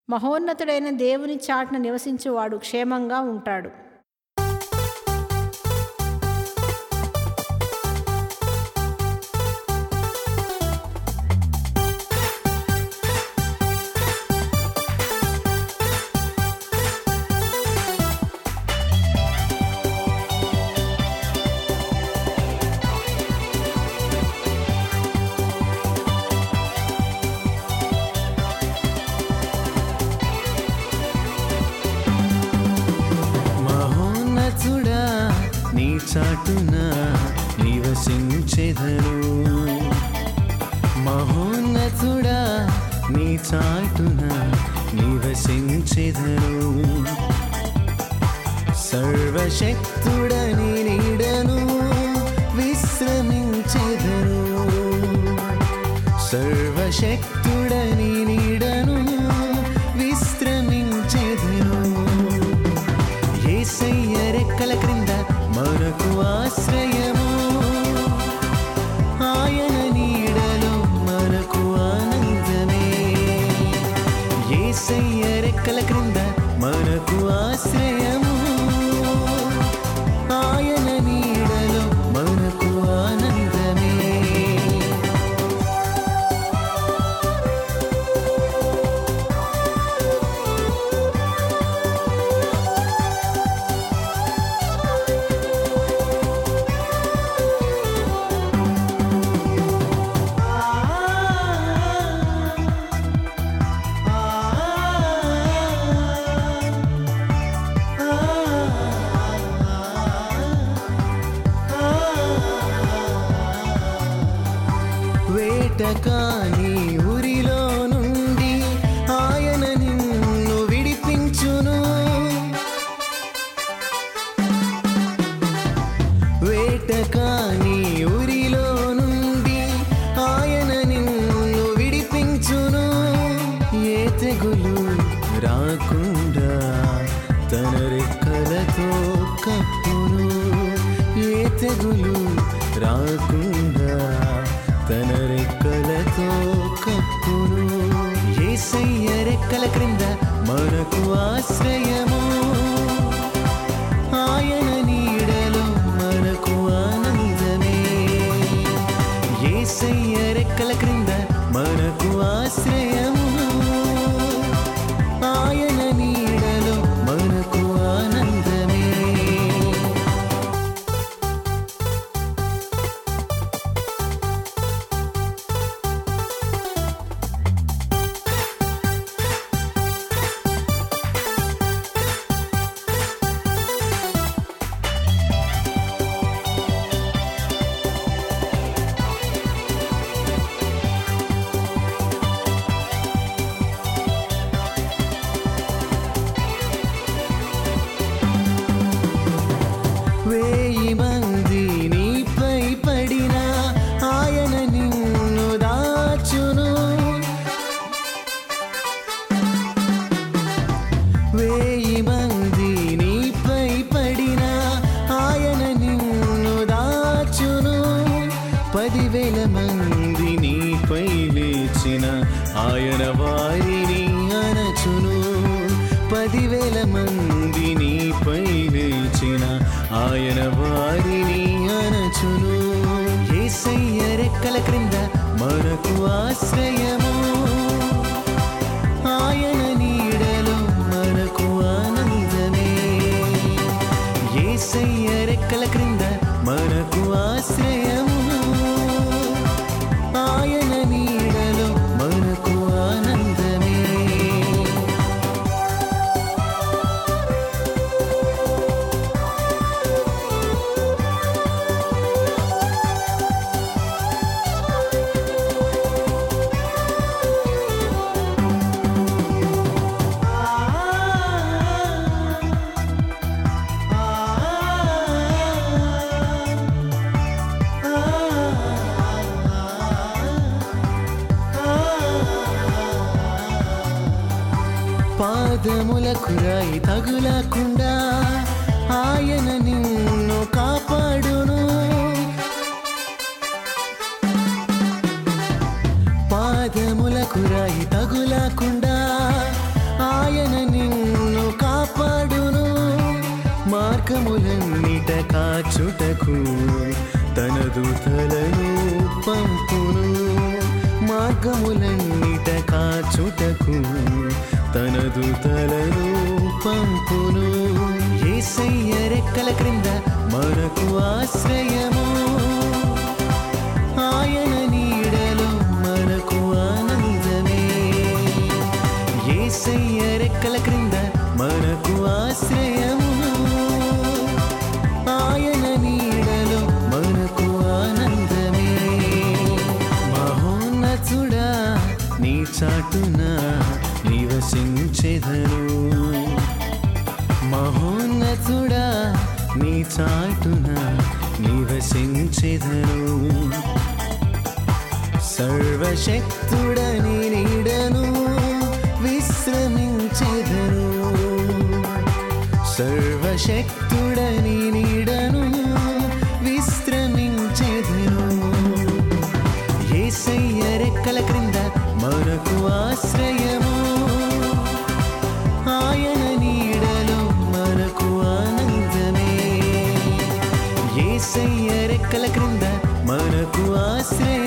మహోన్నతుడైన దేవుని చాటున నివసించువాడు క్షేమంగా ఉంటాడు మహోన్నతుడా నీ చాటున నివసించెదను మహోన్నతుడా నీ చాటున నివసించెదను సర్వశక్తుడని నీడను విశ్రమించెదను సర్వశక్తుడని నీడను విశ్రమించెదను ఏసయ్య రెక్కల క్రింద మనకు ఆశ్రయము ఆయన నీడలో మనకు ఆనందమే ఏసయ్య రెక్కల క్రింద మనకు ఆశ్రయము ఆయన నీడలో మనకు ఆనందమే వేటకాని ఊరిలో నుండి ఆయన నిన్ను విడిపించును వేటకాని ఊరిలో నుండి ఆయన నిన్ను విడిపించును ఏ తెగులు రాకుండా తన రెక్కలతో కప్పును ఏ తెగులు రాకుండా తన రెక్కలతో కప్పును ఏసయ్య రెక్కల క్రింద మనకు ఆశ్రయము ఆయన నీడలో మనకు ఆనందమే ఏసయ్య రెక్కల క్రింద మనకు ఆశ్రయము ఆయన నీడలో మనకు ఆనందమే వేయి మంది నీపై పడినా ఆయన నిన్ను దాచును వేయి మంది నీపై పడినా ఆయన నిన్ను దాచును పదివేల మంది నీపై లేచిన ఆయన వారిని అనచును పదివేల మంది నీపై లేచిన ఆయన వారిని అనచును ఏసయ్య రెక్కల క్రింద మనకు ఆశ్రయము ఆయన నీడలో మనకు ఆనందమే ఏసయ్య రెక్కల క్రింద మనకు ఆశ్రయము ఆయన నీడలో మనకు ఆనందమే పాదములకు రాయి తగులకుండా ఆయన నిన్ను కాపాడును పాదములకు రాయి తగులకుండా మార్గములన్నిట కాచుటకు తన దూతలను పంపును మార్గములన్నిట కాచుటకు తన దూతలను పంపును ఏసయ్య రెక్కల క్రింద మనకు ఆశ్రయము ఆయన నీడలో మనకు ఆనందమే ఏసయ్య రెక్కల క్రింద మనకు ఆశ్రయము ఆయన నీడలో మనకు ఆనందమే మహోన్నతుడా నీ చాటున నివసించెదను మహోన్నతుడా నీ చాటున నివసించెదను సర్వశక్తుడని నీడను విశ్రమించెదను సర్వశక్తుడని నీడను విశ్రమించెదను ఏసయ్య రెక్కల క్రింద మనకు ఆశ్రయము ఆయన నీడలో మనకు ఆనందమే ఏసయ్య రెక్కల క్రింద మనకు ఆశ్రయము